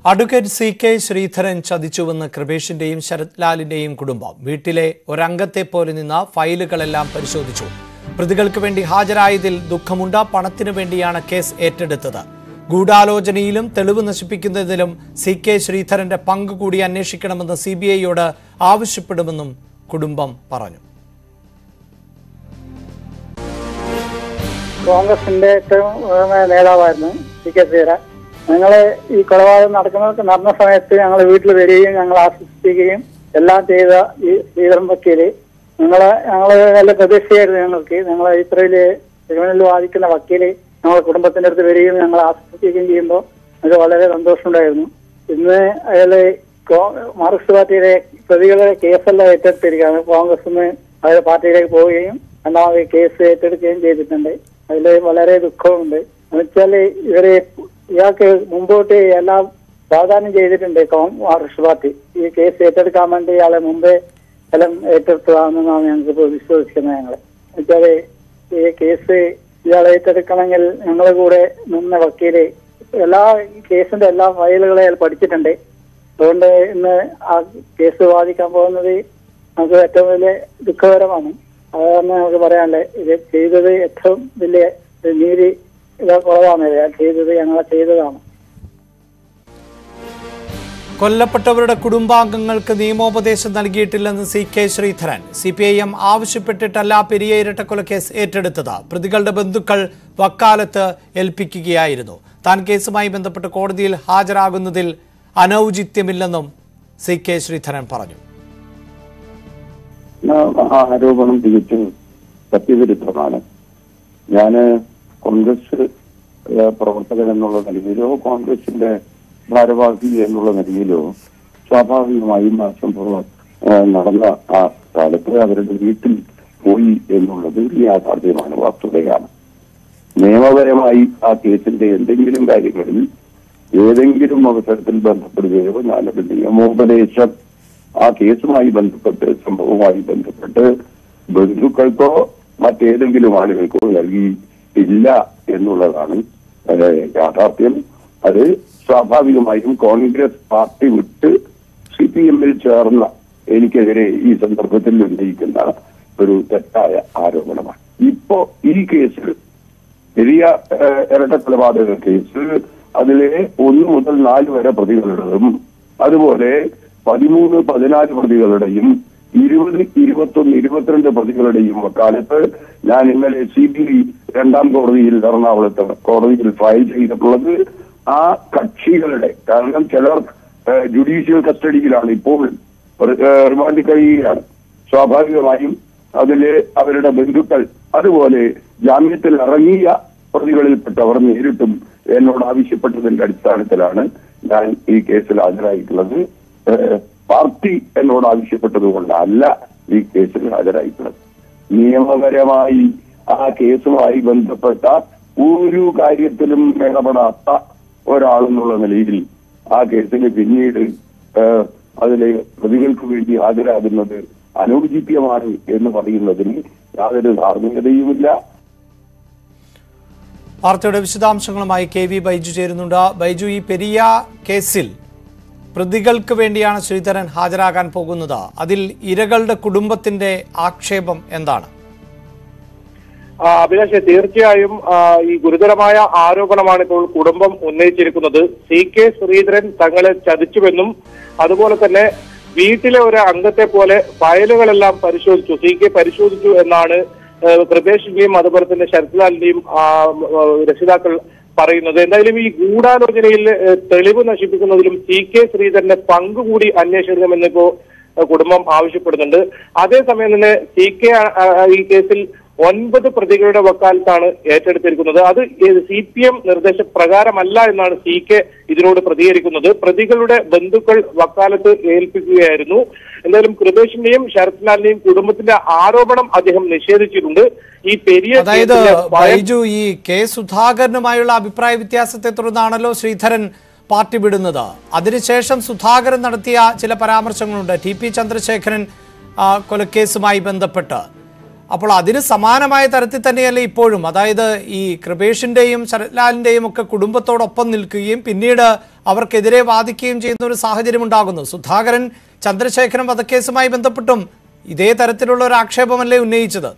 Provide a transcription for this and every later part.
Advocate C K Sreedharan ചതിച്ചുവെന്ന് കൃപേഷിന്റെയും ശരത് ലാലിന്റെയും കുടുംബം വീട്ടിലെ ഒരംഗത്തെ പോലെ നിന്ന ഫയലുകളെല്ലാം പരിശോധിച്ചു പ്രതികൾക്ക് വേണ്ടി ഹാജരായതിൽ ദുഃഖമുണ്ട് പണത്തിനു വേണ്ടിയാണ് കേസ് ഏറ്റെടുത്തത് ഗൂഢാലോചനയിലും തെളിവ് നശിപ്പിക്കുന്നതിലും സി കെ ശ്രീധരന്റെ പങ്ക് കൂടി അന്വേഷിക്കണമെന്ന് സി ബി ഐയോട് ആവശ്യപ്പെടുമെന്നും കുടുംബം പറഞ്ഞു കോൺഗ്രസിന്റെ ഏറ്റവും ഉയർന്ന നേതാവായിരുന്നു സി കെ ശ്രീധരൻ ഞങ്ങള് ഈ കൊലപാതകം നടക്കുന്ന നടന്ന സമയത്ത് ഞങ്ങൾ വീട്ടിൽ വരികയും ഞങ്ങൾ ആശ്വസിപ്പിക്കുകയും എല്ലാം ചെയ്ത ഈ ശ്രീധരൻ വക്കീല് ഞങ്ങളെ ഞങ്ങള് നല്ല പ്രതീക്ഷയായിരുന്നു ഞങ്ങൾക്ക് ഞങ്ങളെ ഇത്രയില് ക്രിമിനൽ വാദിക്കുന്ന വക്കീല് ഞങ്ങളെ കുടുംബത്തിന്റെ അടുത്ത് വരികയും ഞങ്ങൾ ആശ്വസിപ്പിക്കുകയും ചെയ്യുമ്പോൾ അത് വളരെ സന്തോഷമുണ്ടായിരുന്നു ഇന്ന് അയാള് കോ- മാർക്സിസ്റ്റ് പാർട്ടിയുടെ പ്രതികളെ കേസെല്ലാം ഏറ്റെടുത്തിരിക്കുകയാണ് കോൺഗ്രസ് നിന്ന് അയാൾ പാർട്ടിയിലേക്ക് പോവുകയും രണ്ടാമത് കേസ് ഏറ്റെടുക്കുകയും ചെയ്തിട്ടുണ്ട് അതിൽ വളരെ ദുഃഖമുണ്ട് എന്നുവെച്ചാല് ഇവര് ഇയാൾക്ക് മുമ്പോട്ട് എല്ലാം വാഗ്ദാനം ചെയ്തിട്ടുണ്ട് കോ- മാർക്സിസ്റ്റ് പാർട്ടി ഈ കേസ് ഏറ്റെടുക്കാൻ വേണ്ടി ഇയാളെ മുമ്പേ എല്ലാം ഏറ്റെടുത്തതാണെന്നാണ് ഞങ്ങൾക്ക് ഇപ്പോൾ വിശ്വസിക്കുന്നത് ഞങ്ങള് എന്നുവെച്ചാല് ഈ കേസ് ഇയാൾ ഏറ്റെടുക്കണമെങ്കിൽ ഞങ്ങളെ കൂടെ നിന്ന വക്കീല് എല്ലാ കേസിന്റെ എല്ലാ ഫയലുകളും അയാൾ പഠിച്ചിട്ടുണ്ട് അതുകൊണ്ട് ഇന്ന് ആ കേസ് വാദിക്കാൻ പോകുന്നത് നമുക്ക് ഏറ്റവും വലിയ ദുഃഖകരമാണ് അതാണ് നമുക്ക് പറയാനുള്ളത് ഇത് ചെയ്തത് ഏറ്റവും വലിയ നീതി ഇത് കുറവാണ് ഇത് ചെയ്തത് ഞങ്ങളെ ചെയ്തതാണ് കൊല്ലപ്പെട്ടവരുടെ കുടുംബാംഗങ്ങൾക്ക് നിയമോപദേശം നൽകിയിട്ടില്ലെന്ന് C K Sreedharan C P I M ആവശ്യപ്പെട്ടിട്ടല്ല പെരിയ ഇരട്ടക്കൊലക്കേസ് ഏറ്റെടുത്തത് പ്രതികളുടെ ബന്ധുക്കൾ വക്കാലത്ത് ഏൽപ്പിക്കുകയായിരുന്നു താൻ കേസുമായി ബന്ധപ്പെട്ട് കോടതിയിൽ ഹാജരാകുന്നതിൽ അനൌചിത്യമില്ലെന്നും സി കെ ശ്രീധരൻ പറഞ്ഞു ആ ആരോപണം തികച്ചും സത്യവിരുദ്ധമാണ് ഞാന് കോൺഗ്രസ് ഏഹ്, പ്രവർത്തകൻ എന്നുള്ള നിലയിലോ കോൺഗ്രസിന്റെ ഭാരവാഹി എന്നുള്ള നിലയിലോ സ്വാഭാവികമായും ആ സംഭവം ഏഹ്, നടന്ന ആ കാലത്ത് അവരുടെ വീട്ടിൽ പോയി എന്നുള്ളത് ഒരു യാഥാർത്ഥ്യമാണ് വസ്തുതയാണ് നിയമപരമായി ആ കേസിന്റെ എന്തെങ്കിലും കാര്യങ്ങളിൽ ഏതെങ്കിലും അവസരത്തിൽ ബന്ധപ്പെടുകയോ ഞാനൊരു നിയമോപദേശം ആ കേസുമായി ബന്ധപ്പെട്ട് സംഭവവുമായി ബന്ധപ്പെട്ട് ബന്ധുക്കൾക്കോ മറ്റേതെങ്കിലും ആളുകൾക്കോ നൽകിയിട്ടില്ല എന്നുള്ളതാണ് ഏഹ്, യാഥാർത്ഥ്യം അത് സ്വാഭാവികമായും കോൺഗ്രസ് പാർട്ടി വിട്ട് സി പി എമ്മിൽ ചേർന്ന എനിക്കെതിരെ ഈ സന്ദർഭത്തിൽ ഉന്നയിക്കുന്ന ഒരു തെറ്റായ ആരോപണമാണ് ഇപ്പോ ഈ കേസിൽ പെരിയ ഏഹ്, ഇരട്ടക്കൊലപാതക കേസ് അതിലെ ഒന്ന് മുതൽ നാല് വരെ പ്രതികളുടെതും അതുപോലെ പതിമൂന്ന് പതിനാല് പ്രതികളുടെയും ഇരുപത് ഇരുപത്തൊന്ന് ഇരുപത്തിരണ്ട് പ്രതികളുടെയും വക്കാലത്ത് ഞാൻ ഇന്നലെ സി ബി ഐ രണ്ടാം കോടതിയിൽ എറണാകുളത്ത് കോടതിയിൽ ഫയൽ ചെയ്തിട്ടുള്ളത് ആ കക്ഷികളുടെ കാരണം ചിലർ ഏഹ്, ജുഡീഷ്യൽ കസ്റ്റഡിയിലാണ് ഇപ്പോൾ ഏഹ്, റിമാൻഡിൽ കഴിയുകയാണ് സ്വാഭാവികമായും അതില് അവരുടെ ബന്ധുക്കൾ അതുപോലെ ജാമ്യത്തിൽ ഇറങ്ങിയ പ്രതികളിൽപ്പെട്ടവർ നേരിട്ടും എന്നോട് ആവശ്യപ്പെട്ടതിന്റെ അടിസ്ഥാനത്തിലാണ് ഞാൻ ഈ കേസിൽ ഹാജരായിട്ടുള്ളത് ഏഹ് പാർട്ടി എന്നോട് ആവശ്യപ്പെട്ടത് കൊണ്ടല്ല ഈ കേസിൽ ഹാജരായിട്ടുള്ളത് നിയമപരമായി ആ കേസുമായി ബന്ധപ്പെട്ട ഒരു കാര്യത്തിലും ഇടപെടാത്ത ഒരാളെന്നുള്ള നിലയിൽ ആ കേസിന് പിന്നീട് ഏഹ് അതിലെ പ്രതികൾക്ക് വേണ്ടി ഹാജരാകുന്നത് അനൗചിത്യമാണ് എന്ന് പറയുന്നതിന് യാതൊരു ധാർമ്മികതയുമില്ല വാർത്തയുടെ വിശദാംശങ്ങളുമായി കെ വി ബൈജു ചേരുന്നുണ്ട് ബൈജു ഈ പെരിയ കേസിൽ പ്രതികൾക്ക് വേണ്ടിയാണ് ശ്രീധരൻ ഹാജരാകാൻ പോകുന്നത് അതിൽ ഇരകളുടെ കുടുംബത്തിന്റെ ആക്ഷേപം എന്താണ് ആ, അഭിലാഷ് തീർച്ചയായും ആ, ഈ ഗുരുതരമായ ആരോപണമാണ് ഇപ്പോൾ കുടുംബം ഉന്നയിച്ചിരിക്കുന്നത് സി കെ ശ്രീധരൻ തങ്ങളെ ചതിച്ചുവെന്നും അതുപോലെ തന്നെ വീട്ടിലെ ഒരു അംഗത്തെ പോലെ ഫയലുകളെല്ലാം പരിശോധിച്ചു സി കെ പരിശോധിച്ചു എന്നാണ് ആ, കൃപേഷിന്റെയും അതുപോലെ തന്നെ ശരത്ലാലിന്റെയും ആ, ആ, രക്ഷിതാക്കൾ പറയുന്നത് എന്തായാലും ഈ ഗൂഢാലോചനയിൽ ഏ, തെളിവ് നശിപ്പിക്കുന്നതിലും സി കെ ശ്രീധരന്റെ പങ്ക് കൂടി അന്വേഷിക്കണമെന്നിപ്പോ ഏഹ് കുടുംബം ആവശ്യപ്പെടുന്നുണ്ട് അതേസമയം തന്നെ സി കെ ഈ കേസിൽ ഒൻപത് പ്രതികളുടെ വക്കാലത്താണ് ഏറ്റെടുത്തിരിക്കുന്നത് അത് സി പി എം നിർദ്ദേശപ്രകാരമല്ല എന്നാണ് സി കെ ഇതിനോട് പ്രതികരിക്കുന്നത് പ്രതികളുടെ ബന്ധുക്കൾ വക്കാലത്ത് ഏൽപ്പിക്കുകയായിരുന്നു എന്തായാലും കൃപേഷിന്റെയും ശരത്ലാലിന്റെയും കുടുംബത്തിന്റെ ആരോപണം അദ്ദേഹം നിഷേധിച്ചിട്ടുണ്ട് ഈ പെരിയ അതായത് കേസിലെ ഭയം ബൈജു ഈ കെ സുധാകരനുമായുള്ള അഭിപ്രായ വ്യത്യാസത്തെ തുടർന്നാണല്ലോ ശ്രീധരൻ പാർട്ടി വിടുന്നത് അതിനുശേഷം സുധാകരൻ നടത്തിയ ചില പരാമർശങ്ങളുണ്ട് ടി പി ചന്ദ്രശേഖരൻ ആ, കൊലക്കേസുമായി ബന്ധപ്പെട്ട് അപ്പോൾ അതിന് സമാനമായ തരത്തിൽ തന്നെയല്ലേ ഇപ്പോഴും അതായത് ഈ കൃപേഷിന്റെയും ശരത്ലാലിന്റെയും ഒക്കെ കുടുംബത്തോടൊപ്പം നിൽക്കുകയും പിന്നീട് അവർക്കെതിരെ വാദിക്കുകയും ചെയ്യുന്ന ഒരു സാഹചര്യം ഉണ്ടാകുന്നു സുധാകരൻ ചന്ദ്രശേഖരൻ വധക്കേസുമായി ബന്ധപ്പെട്ടും ഇതേ തരത്തിലുള്ള ഒരു ആക്ഷേപമല്ലേ ഉന്നയിച്ചത്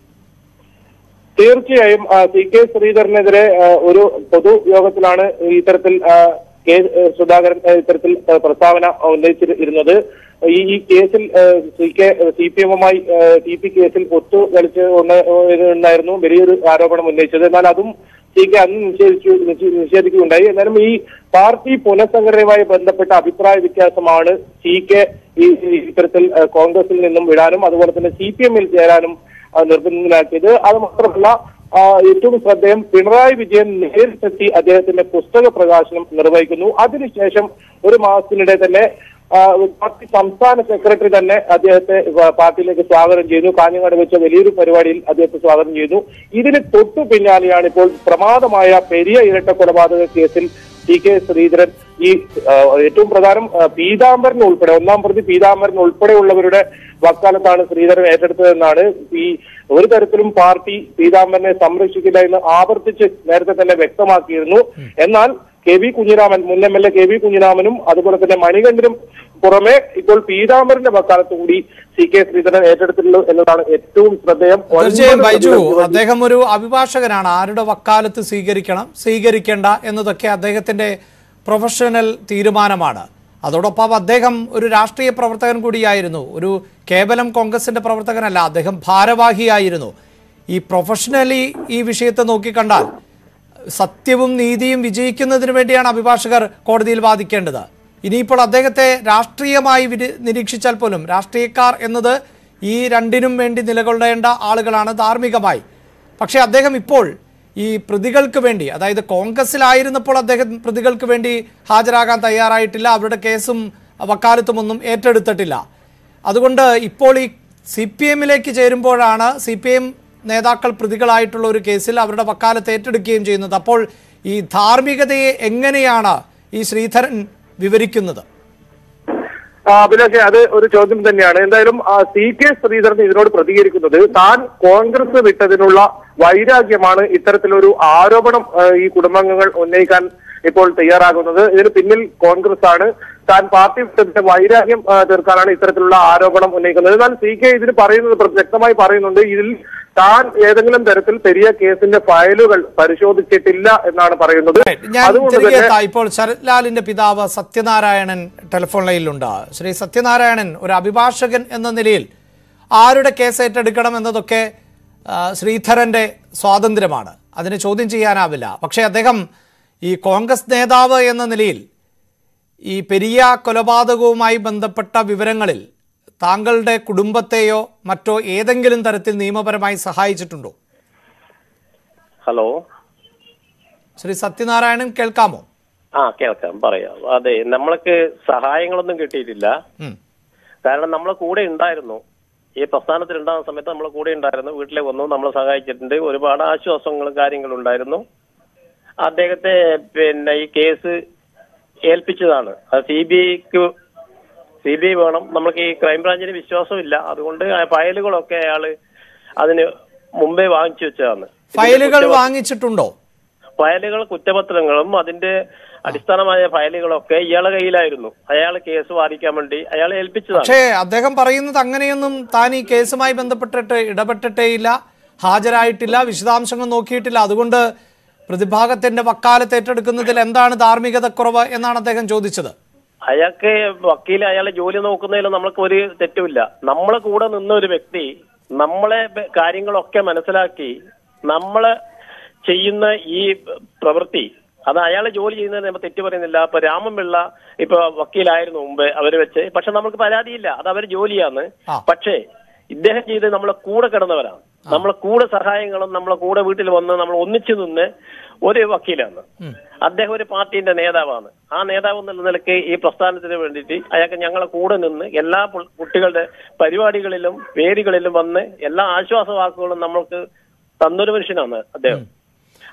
തീർച്ചയായും ആ, സി കെ ശ്രീധരനെതിരെ ആ, ഒരു പൊതുയോഗത്തിലാണ് ഇത്തരത്തിൽ ആ, കെ ആ, സുധാകരൻ ആ, ഇത്തരത്തിൽ ആ, പ്രസ്താവന ഉന്നയിച്ചിരുന്നത് ഈ ഈ കേസിൽ ആ, സി കെ സി പി എമ്മുമായി ടി പി കേസിൽ ഒത്തു കളിച്ച് ഒന്ന് എന്നായിരുന്നു വലിയൊരു ആരോപണം ഉന്നയിച്ചത് എന്നാൽ അതും സി കെ അന്ന് നിഷേധിച്ചു നിഷേ- നിഷേധിക്കുകയുണ്ടായി എന്നാലും ഈ പാർട്ടി പുനഃസംഘടനയുമായി ബന്ധപ്പെട്ട അഭിപ്രായ വ്യത്യാസമാണ് സി കെ ഈ ഈ ഇത്തരത്തിൽ ആ, കോൺഗ്രസിൽ നിന്നും വിടാനും അതുപോലെ തന്നെ സി പി എമ്മിൽ ചേരാനും ആ, നിർബന്ധിതനാക്കിയത് അത് മാത്രമല്ല ആ, ഏറ്റവും ശ്രദ്ധേയം പിണറായി വിജയൻ നേരിട്ടെത്തി അദ്ദേഹത്തിന്റെ പുസ്തക പ്രകാശനം നിർവഹിക്കുന്നു അതിനുശേഷം ഒരു മാസത്തിനിടെ തന്നെ ആ, പാർട്ടി സംസ്ഥാന സെക്രട്ടറി തന്നെ അദ്ദേഹത്തെ വ- പാർട്ടിയിലേക്ക് സ്വാഗതം ചെയ്യുന്നു കാഞ്ഞങ്ങാട് വെച്ച വലിയൊരു പരിപാടിയിൽ അദ്ദേഹത്തെ സ്വാഗതം ചെയ്യുന്നു ഇതിന് തൊട്ടു പിന്നാലെയാണ് ഇപ്പോൾ പ്രമാദമായ പെരിയ ഇരട്ട കൊലപാതക കേസിൽ ടി കെ ശ്രീധരൻ ഈ ആ, ഏറ്റവും പ്രധാനം ആ, പീതാംബരൻ ഉൾപ്പെടെ ഒന്നാം പ്രതി പീതാംബരൻ ഉൾപ്പെടെയുള്ളവരുടെ വക്കാലത്താണ് ശ്രീധരൻ ഏറ്റെടുത്തതെന്നാണ് ഈ ഒരു തരത്തിലും പാർട്ടി പീതാംബരനെ സംരക്ഷിക്കില്ല എന്ന് ആവർത്തിച്ച് നേരത്തെ തന്നെ വ്യക്തമാക്കിയിരുന്നു എന്നാൽ കെ വി കുഞ്ഞിരാമൻ മുൻ M L A K V കുഞ്ഞിരാമനും അതുപോലെ തന്നെ മണികണ്ഠനും പുറമെ ഇപ്പോൾ പീതാംബരന്റെ വക്കാലത്ത് കൂടി സി കെ ശ്രീധരൻ ഏറ്റെടുത്തിട്ടുള്ളൂ എന്നതാണ് ഏറ്റവും ശ്രദ്ധേയം തീർച്ചയായും ഒൻപത് ബൈജു പ്രതികൾക്ക് വേണ്ടി അദ്ദേഹം ഒരു അഭിഭാഷകനാണ് ആരുടെ വക്കാലത്ത് സ്വീകരിക്കണം സ്വീകരിക്കേണ്ട എന്നതൊക്കെ അദ്ദേഹത്തിന്റെ പ്രൊഫഷണൽ തീരുമാനമാണ് അതോടൊപ്പം അദ്ദേഹം ഒരു രാഷ്ട്രീയ പ്രവർത്തകൻ കൂടിയായിരുന്നു ഒരു കേവലം കോൺഗ്രസിന്റെ പ്രവർത്തകനല്ല അദ്ദേഹം ഭാരവാഹിയായിരുന്നു ഈ പ്രൊഫഷണലി ഈ വിഷയത്തെ നോക്കിക്കണ്ടാൽ സത്യവും നീതിയും വിജയിക്കുന്നതിന് വേണ്ടിയാണ് അഭിഭാഷകർ കോടതിയിൽ വാദിക്കേണ്ടത് ഇനിയിപ്പോൾ അദ്ദേഹത്തെ രാഷ്ട്രീയമായി വിരി- നിരീക്ഷിച്ചാൽ പോലും രാഷ്ട്രീയക്കാർ എന്നത് ഈ രണ്ടിനും വേണ്ടി നിലകൊള്ളേണ്ട ആളുകളാണ് ധാർമ്മികമായി പക്ഷേ അദ്ദേഹം ഇപ്പോൾ ഈ പ്രതികൾക്ക് വേണ്ടി അതായത് കോൺഗ്രസിലായിരുന്നപ്പോൾ അദ്ദേഹം പ്രതികൾക്ക് വേണ്ടി ഹാജരാകാൻ തയ്യാറായിട്ടില്ല അവരുടെ കേസും വക്കാലത്തുമൊന്നും ഏറ്റെടുത്തിട്ടില്ല അതുകൊണ്ട് ഇപ്പോൾ ഈ സി പി എമ്മിലേക്ക് ചേരുമ്പോഴാണ് സി പി എം നേതാക്കൾ പ്രതികളായിട്ടുള്ള ഒരു കേസിൽ അവരുടെ വക്കാലത്ത് ഏറ്റെടുക്കുകയും ചെയ്യുന്നത് അപ്പോൾ ഈ ധാർമ്മികതയെ എങ്ങനെയാണ് ഈ ശ്രീധരൻ വിവരിക്കുന്നത് ആ, അഭിലാഷേ അത് ഒരു ചോദ്യം തന്നെയാണ് എന്തായാലും ആ, സി കെ ശ്രീധരൻ ഇതിനോട് പ്രതികരിക്കുന്നത് താൻ കോൺഗ്രസ് വിട്ടതിനുള്ള വൈരാഗ്യമാണ് ഇത്തരത്തിലൊരു ആരോപണം ആ, ഈ കുടുംബാംഗങ്ങൾ ഉന്നയിക്കാൻ ഇപ്പോൾ തയ്യാറാകുന്നത് ഇതിന് പിന്നിൽ കോൺഗ്രസ് ആണ് താൻ പാർട്ടി വിട്ടതിന്റെ വൈരാഗ്യം ആ, തീർക്കാനാണ് ഇത്തരത്തിലുള്ള ആരോപണം ഉന്നയിക്കുന്നത് എന്നാൽ സി കെ ഇതിന് പറയുന്നത് പ്ര- വ്യക്തമായി പറയുന്നുണ്ട് ഇതിൽ താൻ ഏതെങ്കിലും തരത്തിൽ പെരിയ കേസിന്റെ ഫയലുകൾ പരിശോധിച്ചിട്ടില്ല എന്നാണ് പറയുന്നത് ഞാൻ അതുകൊണ്ട് തിരികെ തന്നെ എത്താം. ഇപ്പോൾ ശരത് ലാലിന്റെ പിതാവ് സത്യനാരായണൻ ടെലിഫോൺ ലൈനിലുണ്ട് ശ്രീ സത്യനാരായണൻ ഒരു അഭിഭാഷകൻ എന്ന നിലയിൽ ആരുടെ കേസ് ഏറ്റെടുക്കണം എന്നതൊക്കെ ആ, ശ്രീധരന്റെ സ്വാതന്ത്ര്യമാണ് അതിനെ ചോദ്യം ചെയ്യാനാവില്ല പക്ഷേ അദ്ദേഹം ഈ കോൺഗ്രസ് നേതാവ് എന്ന നിലയിൽ ഈ പെരിയ കൊലപാതകവുമായി ബന്ധപ്പെട്ട വിവരങ്ങളിൽ താങ്കളുടെ കുടുംബത്തെയോ മറ്റോ ഏതെങ്കിലും തരത്തിൽ നിയമപരമായി സഹായിച്ചിട്ടുണ്ടോ ഹലോ ശ്രീ സത്യനാരായണൻ കേൾക്കാമോ ആ കേൾക്കാം പറയാം അതെ നമ്മൾക്ക് സഹായങ്ങളൊന്നും കിട്ടിയിട്ടില്ല ഉം. കാരണം നമ്മളെ കൂടെ ഉണ്ടായിരുന്നു ഈ പ്രസ്ഥാനത്തിൽ ഉണ്ടാകുന്ന സമയത്ത് നമ്മളെ കൂടെ ഉണ്ടായിരുന്നു വീട്ടിലേക്ക് വന്നു നമ്മളെ സഹായിച്ചിട്ടുണ്ട് ഒരുപാട് ആശ്വാസങ്ങളും കാര്യങ്ങളും ഉണ്ടായിരുന്നു അദ്ദേഹത്തെ പിന്നെ ഈ കേസ് ഏൽപ്പിച്ചതാണ് അത് സി ബി ഐക്ക് സി ബി ഐ വേണം നമ്മൾക്ക് ഈ ക്രൈംബ്രാഞ്ചിന് വിശ്വാസമില്ല അതുകൊണ്ട് ആ ഫയലുകളൊക്കെ അയാള് അതിന് മുമ്പേ വാങ്ങിച്ചു വെച്ചതാണ് ഫയലുകൾ വാങ്ങിച്ചിട്ടുണ്ടോ ഫയലുകൾ കുറ്റപത്രങ്ങളും അതിന്റെ അടിസ്ഥാനമായ ഫയലുകളൊക്കെ ഇയാളെ കയ്യിലായിരുന്നു അയാൾ കേസ് വാദിക്കാൻ വേണ്ടി അയാളെ ഏൽപ്പിച്ചതാണ് പക്ഷേ അദ്ദേഹം പറയുന്നത് അങ്ങനെയൊന്നും താൻ ഈ കേസുമായി ബന്ധപ്പെട്ടിട്ട് ഇടപെട്ടിട്ടേയില്ല ഹാജരായിട്ടില്ല വിശദാംശങ്ങൾ നോക്കിയിട്ടില്ല അതുകൊണ്ട് പ്രതിഭാഗത്തിന്റെ വക്കാലത്ത് ഏറ്റെടുക്കുന്നതിൽ എന്താണ് ധാർമ്മികത കുറവ് എന്നാണ് അദ്ദേഹം ചോദിച്ചത് അയാൾക്ക് വക്കീൽ അയാളെ ജോലി നോക്കുന്നതിൽ നമ്മൾക്ക് ഒരു തെറ്റുമില്ല നമ്മളെ കൂടെ നിന്ന ഒരു വ്യക്തി നമ്മളെ ബ- കാര്യങ്ങളൊക്കെ മനസ്സിലാക്കി നമ്മളെ ചെയ്യുന്ന ഈ പ്രവൃത്തി അത് അയാളെ ജോലി ചെയ്യുന്നതിന് നമ്മൾ തെറ്റ് പറയുന്നില്ല ഇപ്പൊ രാമൻപിള്ള ഇപ്പൊ വക്കീലായിരുന്നു മുമ്പ് അവര് വെച്ച് പക്ഷെ നമുക്ക് പരാതിയില്ല അത് അവര് ജോലിയാണ് ആ. പക്ഷേ ഇദ്ദേഹം ചെയ്ത് നമ്മളെ കൂടെ കിടന്നവരാണ് നമ്മളെ കൂടെ സഹായങ്ങളും നമ്മളെ കൂടെ വീട്ടിൽ വന്ന് നമ്മൾ ഒന്നിച്ചു നിന്ന് ഒരു വക്കീലാണ് അദ്ദേഹം ഒരു പാർട്ടിന്റെ നേതാവാണ് ആ നേതാവ് എന്നുള്ള നിലയ്ക്ക് ഈ പ്രസ്ഥാനത്തിന് വേണ്ടിയിട്ട് അയാൾക്ക് ഞങ്ങളെ കൂടെ നിന്ന് എല്ലാ പു- കുട്ടികളുടെ പരിപാടികളിലും വേദികളിലും വന്ന് എല്ലാ ആശ്വാസ വാക്കുകളും നമ്മൾക്ക് തന്നൊരു മനുഷ്യനാണ് അദ്ദേഹം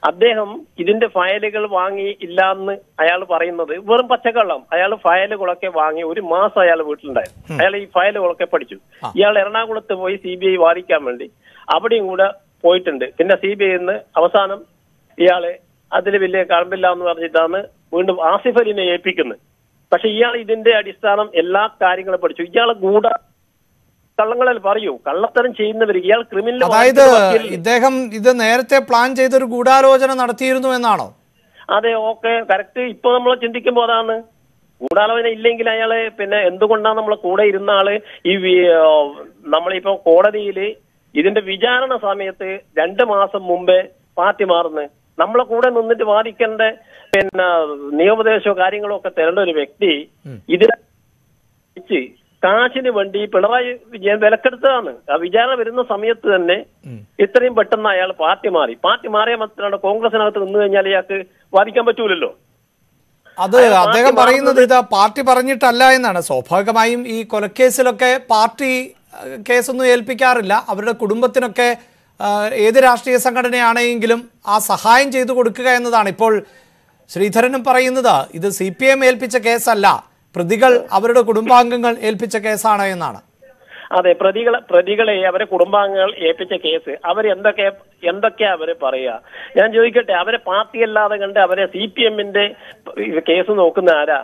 അദ്ദേഹം ഇതിന്റെ ഫയലുകൾ വാങ്ങി ഇല്ല എന്ന് അയാൾ പറയുന്നത് വെറും പച്ചക്കള്ളം അയാൾ ഫയലുകളൊക്കെ വാങ്ങി ഒരു മാസം അയാൾ വീട്ടിലുണ്ടായിരുന്നു അയാൾ ഈ ഫയലുകളൊക്കെ പഠിച്ചു ഇയാൾ എറണാകുളത്ത് പോയി സി ബി ഐ വാദിക്കാൻ വേണ്ടി അവിടെയും കൂടെ പോയിട്ടുണ്ട് പിന്നെ സി ബി ഐന്ന് അവസാനം ഇയാള് അതിൽ വലിയ കഴമ്പില്ല എന്ന് പറഞ്ഞിട്ടാണ് വീണ്ടും ആസിഫ് അലിനെ ഏൽപ്പിക്കുന്നത് പക്ഷെ ഇയാൾ ഇതിന്റെ അടിസ്ഥാനം എല്ലാ കാര്യങ്ങളും പഠിച്ചു ഇയാളെ ഗൂഢ കള്ളങ്ങളിൽ പറയൂ കള്ളത്തരം ചെയ്യുന്നവർ ഇയാൾ ക്രിമിനൽ അതായത് ഇദ്ദേഹം ഇത് നേരത്തെ പ്ലാൻ ചെയ്തൊരു ഗൂഢാലോചന നടത്തിയിരുന്നു എന്നാണോ അതെ ഓക്കെ കറക്റ്റ് ഇപ്പൊ നമ്മൾ ചിന്തിക്കുമ്പോ അതാണ് ഗൂഢാലോചന ഇല്ലെങ്കിൽ അയാള് പിന്നെ എന്തുകൊണ്ടാണ് നമ്മളെ കൂടെ ഇരുന്ന ആള് ഈ വി- ആ, നമ്മളിപ്പോ കോടതിയില് ഇതിന്റെ വിചാരണ സമയത്ത് രണ്ട് മാസം മുമ്പേ പാർട്ടി മാറുന്നു നമ്മളെ കൂടെ നിന്നിട്ട് വാദിക്കേണ്ട പിന്നെ നിയമോപദേശമോ കാര്യങ്ങളോ ഒക്കെ തരേണ്ട ഒരു വ്യക്തി ഇതിനെ വെച്ച് കാശിന് വേണ്ടി പിണറായി വിജയൻ വിലക്കെടുത്തതാണ് ആ വിചാരണ വരുന്ന സമയത്ത് തന്നെ ഇത്രയും പെട്ടെന്ന് അയാൾ പാർട്ടി മാറി പാർട്ടി മാറിയ മാത്രമാണ് കോൺഗ്രസിനകത്ത് നിന്ന് കഴിഞ്ഞാൽ ഇയാൾക്ക് വാദിക്കാൻ പറ്റൂലല്ലോ അത് അയാൾ പാർട്ടി അദ്ദേഹം പറയുന്നത് മാറുന്നത് ഇത് പാർട്ടി പറഞ്ഞിട്ടല്ല എന്നാണ് സ്വാഭാവികമായും ഈ കൊലക്കേസിലൊക്കെ പാർട്ടി അഹ്, കേസൊന്നും ഏൽപ്പിക്കാറില്ല അവരുടെ കുടുംബത്തിനൊക്കെ ആഹ്, ഏത് രാഷ്ട്രീയ സംഘടനയാണെങ്കിലും ആ സഹായം ചെയ്തു കൊടുക്കുക എന്നതാണ് ഇപ്പോൾ ശ്രീധരനും പറയുന്നത് ഇത് സി പി എം ഏൽപ്പിച്ച കേസല്ല പ്രതികൾ അവരുടെ കുടുംബാംഗങ്ങൾ ഏൽപ്പിച്ച കേസാണ് എന്നാണ് അതെ പ്രതികളെ പ്രതികളെ അവരെ കുടുംബാംഗങ്ങൾ ഏൽപ്പിച്ച കേസ് അവർ എന്തൊക്കെ എന്തൊക്കെയാ അവര് പറയുക ഞാൻ ചോദിക്കട്ടെ അവരെ പാർട്ടി അല്ലാതെ കണ്ട് അവരെ സി പി എമ്മിന്റെ കേസ് നോക്കുന്ന ആരാ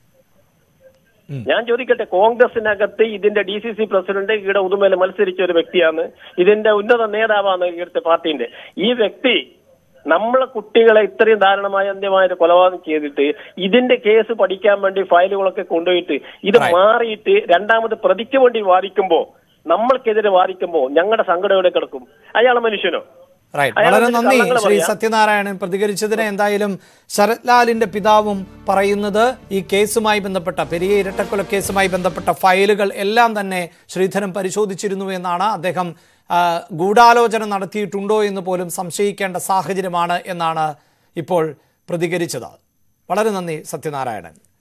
ഞാൻ ചോദിക്കട്ടെ കോൺഗ്രസിനകത്ത് ഇതിന്റെ ഡി സി സി പ്രസിഡന്റ് ഈടെ ഉദുമയിൽ മത്സരിച്ച ഒരു വ്യക്തിയാണ് ഇതിന്റെ ഉന്നത നേതാവാണ് ഇവിടുത്തെ പാർട്ടിന്റെ ഈ വ്യക്തി നമ്മളെ കുട്ടികളെ ഇത്രയും ദാരുണമായ അന്ത്യമായിട്ട് കൊലപാതകം ചെയ്തിട്ട് ഇതിന്റെ കേസ് പഠിക്കാൻ വേണ്ടി ഫയലുകളൊക്കെ കൊണ്ടുപോയിട്ട് ഇത് Right. മാറിയിട്ട് രണ്ടാമത് പ്രതിക്ക് വേണ്ടി വാദിക്കുമ്പോ നമ്മൾക്കെതിരെ വാദിക്കുമ്പോ ഞങ്ങളുടെ സങ്കടം എവിടെ കിടക്കും അയാൾ മനുഷ്യനോ റൈറ്റ് അയാൾ വളരെ എന്നിട്ട് നന്ദി കള്ളങ്ങൾ ശ്രീ പറയാ. സത്യനാരായണൻ പ്രതികരിച്ചതിന് എന്തായാലും ശരത് ലാലിന്റെ പിതാവും പറയുന്നത് ഈ കേസുമായി ബന്ധപ്പെട്ട പെരിയ ഇരട്ടക്കൊല കേസുമായി ബന്ധപ്പെട്ട ഫയലുകൾ എല്ലാം തന്നെ ശ്രീധരൻ പരിശോധിച്ചിരുന്നു എന്നാണ് അദ്ദേഹം ആ, ഗൂഢാലോചന നടത്തിയിട്ടുണ്ടോ എന്ന് പോലും സംശയിക്കേണ്ട സാഹചര്യമാണ് എന്നാണ് ഇപ്പോൾ പ്രതികരിച്ചത് വളരെ നന്ദി സത്യനാരായണൻ